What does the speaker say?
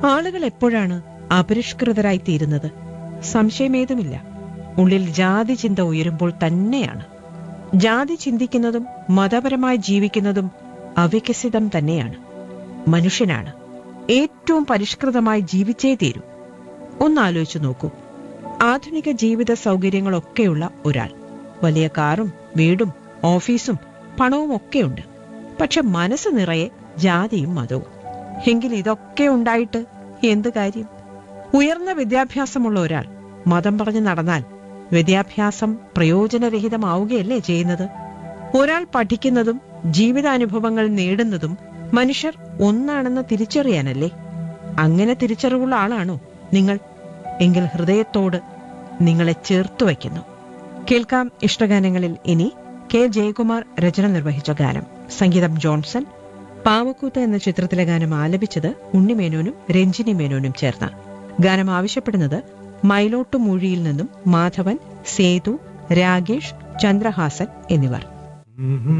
ആളുകൾ എപ്പോഴാണ് അപരിഷ്കൃതരായി തീരുന്നത് സംശയമേതുമില്ല ഉള്ളിൽ ജാതി ചിന്ത ഉയരുമ്പോൾ തന്നെയാണ് ജാതി ചിന്തിക്കുന്നതും മതപരമായി ജീവിക്കുന്നതും അവികസിതം തന്നെയാണ് മനുഷ്യനാണ് ഏറ്റവും പരിഷ്കൃതമായി ജീവിച്ചേ തീരൂ ഒന്നാലോചിച്ചു നോക്കൂ ആധുനിക ജീവിത സൗകര്യങ്ങളൊക്കെയുള്ള ഒരാൾ വലിയ കാറും വീടും ഓഫീസും പണവും ഒക്കെയുണ്ട് പക്ഷെ മനസ്സ് നിറയെ ജാതിയും മതവും എങ്കിൽ ഇതൊക്കെ ഉണ്ടായിട്ട് എന്ത് കാര്യം ഉയർന്ന വിദ്യാഭ്യാസമുള്ള ഒരാൾ മതം പറഞ്ഞു നടന്നാൽ വിദ്യാഭ്യാസം പ്രയോജനരഹിതമാവുകയല്ലേ ചെയ്യുന്നത് ഒരാൾ പഠിക്കുന്നതും ജീവിതാനുഭവങ്ങൾ നേടുന്നതും മനുഷ്യർ ഒന്നാണെന്ന് തിരിച്ചറിയാനല്ലേ അങ്ങനെ തിരിച്ചറിവുള്ള ആളാണോ നിങ്ങൾ എങ്കിൽ ഹൃദയത്തോട് നിങ്ങളെ ചേർത്തു വയ്ക്കുന്നു കേൾക്കാം ഇഷ്ടഗാനങ്ങളിൽ ഇനി കെ ജയകുമാർ രചന നിർവഹിച്ച ഗാനം സംഗീതം ജോൺസൺ പാവക്കൂത്ത് എന്ന ചിത്രത്തിലെ ഗാനം ആലപിച്ചത് ഉണ്ണിമേനോനും രഞ്ജിനി മേനോനും ചേർന്ന് ഗാനം ആവശ്യപ്പെടുന്നത് മൈലോട്ട് മൂഴിയിൽ നിന്നും മാധവൻ സേതു രാഗേഷ് ചന്ദ്രഹാസൻ എന്നിവർ